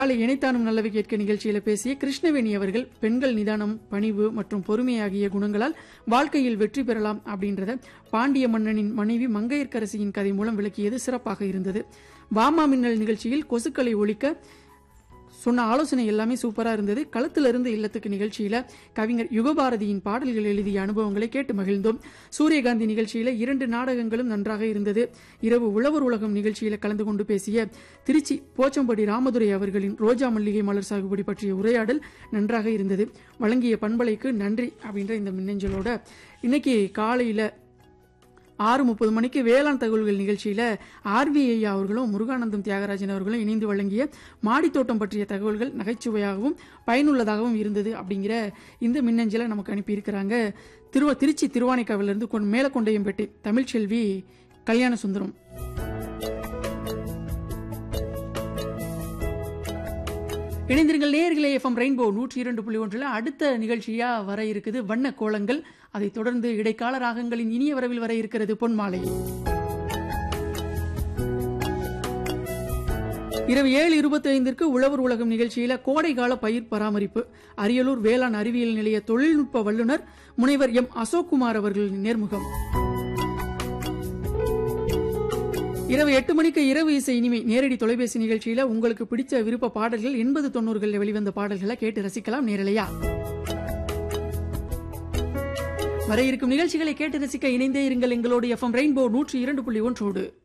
காலை இணைத்தானும் நல்லவை கேட்க நிகழ்ச்சியில பேசிய கிருஷ்ணவேணி அவர்கள் பெண்கள் நிதானம் பணிவு மற்றும் பொறுமை ஆகிய குணங்களால் வாழ்க்கையில் வெற்றி பெறலாம் அப்படின்றத பாண்டிய மன்னனின் மனைவி மங்கையர்க்கரசியின் கதை மூலம் விளக்கியது சிறப்பாக இருந்தது வாமா மின்னல் நிகழ்ச்சியில் கொசுக்களை ஒழிக்க சொன்ன ஆலோசனை எல்லாமே சூப்பரா இருந்தது களத்திலிருந்து இல்லத்துக்கு நிகழ்ச்சியில கவிஞர் யுகபாரதியின் பாடல்கள் எழுதிய அனுபவங்களை கேட்டு மகிழ்ந்தோம் சூரியகாந்தி நிகழ்ச்சியில இரண்டு நாடகங்களும் நன்றாக இருந்தது இரவு உழவர் உலகம் நிகழ்ச்சியில கலந்து கொண்டு பேசிய திருச்சி போச்சம்படி ராமதுரை அவர்களின் ரோஜா மல்லிகை மலர் சாகுபடி பற்றிய உரையாடல் நன்றாக இருந்தது வழங்கிய பண்பலைக்கு நன்றி அப்படின்ற இந்த மின்னஞ்சலோட இன்னைக்கு காலையில ஆறு முப்பது மணிக்கு வேளாண் தகவல்கள் நிகழ்ச்சியில ஆர்விஐ அவர்களும் முருகானந்தம் தியாகராஜன் அவர்களும் இணைந்து வழங்கிய மாடித்தோட்டம் பற்றிய தகவல்கள் நகைச்சுவையாகவும் பயனுள்ளதாகவும் இருந்தது அப்படிங்கிற இந்த மின்னஞ்சலை நமக்கு அனுப்பியிருக்கிறாங்க திருவ திருச்சி திருவானைக்காவிலிருந்து கொண் மேலக்கொண்டையம்பேட்டை தமிழ்ச்செல்வி கல்யாண சுந்தரம் இணைந்திருங்கள் நேயர்களே எஃப்எம் ரெயின்போ நூற்றி இரண்டு புள்ளி ஒன்றில் அடுத்த நிகழ்ச்சியா வர இருக்குது வண்ண கோலங்கள் அதைத் தொடர்ந்து இடைக்கால ராகங்களின் இனிய வரவில் வர இருக்கிறது பொன்மாலை இரவு ஏழு இருபத்தி ஐந்திற்கு உழவர் உலகம் நிகழ்ச்சியில கோடைகால பயிர் பராமரிப்பு அரியலூர் வேளாண் அறிவியல் நிலைய தொழில்நுட்ப வல்லுநர் முனைவர் எம் அசோக்குமார் அவர்களின் நேர்முகம் இரவு எட்டு மணிக்கு இரவு இசை இனிமை நேரடி தொலைபேசி நிகழ்ச்சியில உங்களுக்கு பிடிச்ச விருப்ப பாடல்கள் எண்பது தொண்ணூறுகளில் வெளிவந்த பாடல்களை கேட்டு ரசிக்கலாம் நேரலையா வர இருக்கும் நிகழ்ச்சிகளை கேட்டு ரசிக்க இணைந்தே இருங்கள் எங்களோடு எஃப்எம் ரெயின்போ நூற்றி இரண்டு புள்ளி ஒன்றோடு